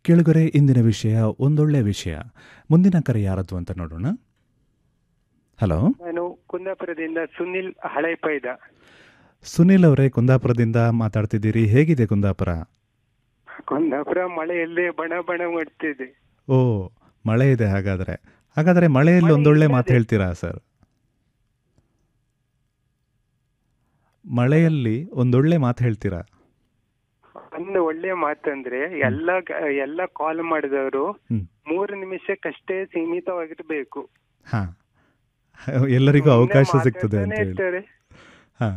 ಕೇಳುಗರೆ ಇಂದಿನ ವಿಷಯ ಒಂದೊಳ್ಳೆ ವಿಷಯ ಮುಂದಿನ ಕರೆ ಯಾರದ್ದು ಅಂತ ನೋಡೋಣ ಹಲೋ ನಾನು ಕುಂದಾಪುರದಿಂದ ಸುನಿಲ್ ಹಳೆಪೈದ ಸುನಿಲ್ ಅವರೇ ಕುಂದಾಪುರದಿಂದ ಮಾತಾಡ್ತಿದ್ದೀರಿ ಹೇಗಿದೆ ಕುಂದಾಪುರ ಕುಂದಾಪುರ ಮಳೆಯಲ್ಲಿ ಬಣ ಬಣ ಮಾಡ್ತಿದೆ ಓ ಮಳೆ ಇದೆ ಹಾಗಾದರೆ ಹಾಗಾದರೆ ಮಳೆಯಲ್ಲಿ ಮಳೆ ಒಂದೊಳ್ಳೆ ಮಾತು ಇಲ್ಲದೆ- ಹೇಳ್ತೀರಾ ಸರ್ ಮಳೆಯಲ್ಲಿ ಒಂದೊಳ್ಳೆ ಮಾತು ಹೇಳ್ತೀರಾ ಒಂದು ಒಳ್ಳೆ ಮಾತಂದ್ರೆ ಎಲ್ಲ ಗ- ಎಲ್ಲ ಕಾಲ್ ಮಾಡಿದವರು ಹ್ಮ್. ಮೂರು ನಿಮಿಷಕ್ಕಷ್ಟೇ ಸೀಮಿತವಾಗಿರ್ಬೇಕು ಹಾ ಎಲ್ಲರಿಗೂ ಸುಮ್ನೆ ಅವಕಾಶ ಸಿಗ್ತದೆ ಅಂತ ಮಾತಾಡ್ತಾನೆ ಹೇಳಿ ಇರ್ತಾರೆ. ಹಾ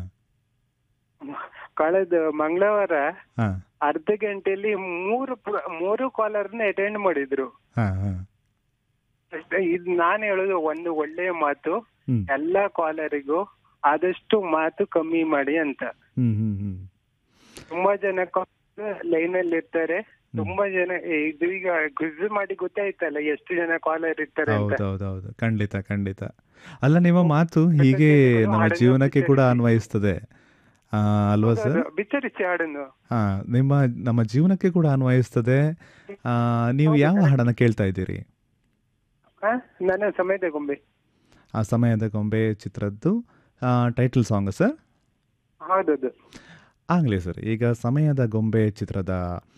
ಕಳೆದ ಮಂಗಳವಾರ ಹಾ ಅರ್ಧ ಗಂಟೆಯಲ್ಲಿ ಮೂರು ಪ್ರ- ಮೂರು ಕಾಲರ್ನ ಅಟೆಂಡ್ ಮಾಡಿದ್ರು ಹಾ ಹಾ ಅಷ್ಟೇ, ಇದ್ ನಾನು ಹೇಳೋದು ಒಂದು ಒಳ್ಳೆಯ ಮಾತು ಹ್ಮ್ ಎಲ್ಲಾ ಕಾಲರಿಗೂ ಆದಷ್ಟು ಮಾತು ಕಮ್ಮಿ ಮಾಡಿ ಅಂತ ಹ್ಮ್ ಹ್ಮ್ ಹ್ಮ್ ತುಂಬಾ ಜನ ಲೈನ್ ಅಲ್ಲಿ ಇರ್ತಾರೆ ತುಂಬಾ ಜನ ಇದು ಈಗ ಕ್ವಿಜ್ ಮಾಡಿ ಗೊತ್ತಾಯ್ತಲ್ಲ ಎಷ್ಟು ಜನ ಕಾಲರ್ ಇರ್ತಾರೆ ಅಂತ ಹೌದೌದೌದು ಖಂಡಿತ ಖಂಡಿತ ಅಲ್ಲ ನಿಮ್ಮ ಮಾತು ಹೀಗೆ ಜನಗಳು ನಮ್ಮ ಹಾಡನ್ನು ಜೀವನಕ್ಕೆ ಕೂಡ ಬಿಚ್ಚರಿಸಿ. ಅನ್ವಯಿಸ್ತದೆ ಆ, ಅಲ್ವಾ ಸರ್ ಹೌದು, ಬಿಚ್ಚರಿಸಿ ಹಾಡನ್ನು ಹಾ ನಿಮ್ಮ ನಮ್ಮ ಜೀವನಕ್ಕೆ ಕೂಡ ಅನ್ವಯಿಸ್ತದೆ ಆ, ನೀವು ಯಾವ ಹಾಡನ್ನ ಕೇಳ್ತಾ ಇದ್ದೀರಿ ಆ, ನನ್ನ ಸಮಯದ ಗೊಂಬೆ ಆ ಸಮಯದ ಗೊಂಬೆ ಚಿತ್ರದ್ದು ಟೈಟಲ್ ಸಾಂಗ್ ಸರ್ ಹೌದೌದು ಆಗಲಿ ಸರ್ ಈಗ ಸಮಯದ ಗೊಂಬೆ ಚಿತ್ರದ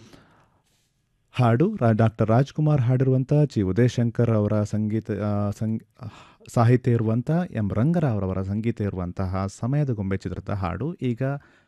ಹಾಡು ರಾ ಡಾಕ್ಟರ್ ರಾಜ್ಕುಮಾರ್ ಹಾಡಿರುವಂಥ ಜಿ ಉದಯಶಂಕರ್ ಅವರ ಸಂಗೀತ ಆ, ಸಂಗ್ ಸಾಹಿತ್ಯ ಇರುವಂಥ ಎಂ ರಂಗರಾವ್ ಅವರ ಸಂಗೀತ ಇರುವಂತಹ ಸಮಯದ ಗೊಂಬೆ ಚಿತ್ರದ ಹಾಡು ಈಗ